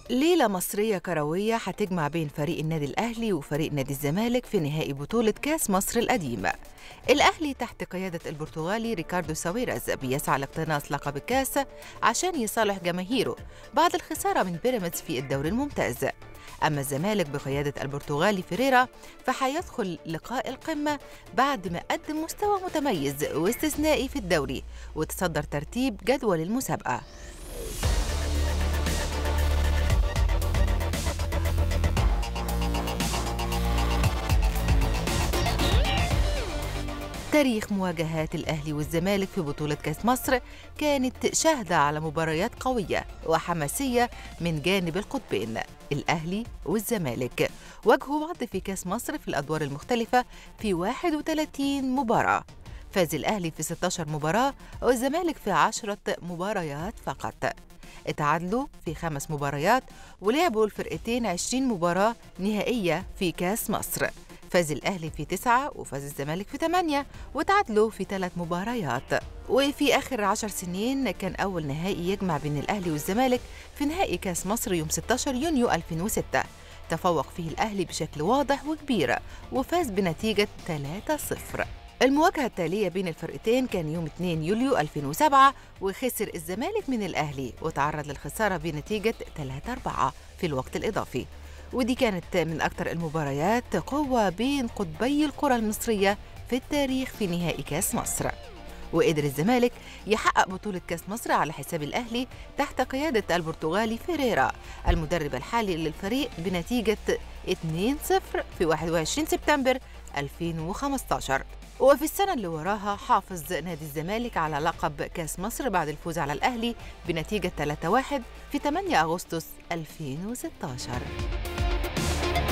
ليلة مصرية كروية هتجمع بين فريق النادي الأهلي وفريق نادي الزمالك في نهائي بطولة كاس مصر القديم الأهلي تحت قيادة البرتغالي ريكاردو ساويرز بيسعى لاقتناص لقب الكاس عشان يصالح جماهيره بعد الخسارة من بيراميدز في الدوري الممتاز أما الزمالك بقيادة البرتغالي فيريرا فحيدخل لقاء القمة بعد ما قدم مستوى متميز واستثنائي في الدوري وتصدر ترتيب جدول المسابقة تاريخ مواجهات الأهلي والزمالك في بطولة كأس مصر كانت شاهدة على مباريات قوية وحماسية من جانب القطبين الأهلي والزمالك واجهوا بعض في كأس مصر في الأدوار المختلفة في 31 مباراة فاز الأهلي في 16 مباراة والزمالك في 10 مباريات فقط اتعادلوا في خمس مباريات ولعبوا الفرقتين 20 مباراة نهائية في كأس مصر فاز الأهلي في تسعة وفاز الزمالك في ثمانية وتعادلوا في ثلاث مباريات وفي آخر عشر سنين كان أول نهائي يجمع بين الأهلي والزمالك في نهائي كاس مصر يوم 16 يونيو 2006 تفوق فيه الأهلي بشكل واضح وكبير وفاز بنتيجة 3-0 المواجهة التالية بين الفرقتين كان يوم 2 يوليو 2007 وخسر الزمالك من الأهلي وتعرض للخسارة بنتيجة 3-4 في الوقت الإضافي ودي كانت من أكثر المباريات قوة بين قطبي الكرة المصرية في التاريخ في نهائي كاس مصر وقدر الزمالك يحقق بطولة كاس مصر على حساب الأهلي تحت قيادة البرتغالي فيريرا المدرب الحالي للفريق بنتيجة 2-0 في 21 سبتمبر 2015 وفي السنة اللي وراها حافظ نادي الزمالك على لقب كاس مصر بعد الفوز على الأهلي بنتيجة 3-1 في 8 أغسطس 2016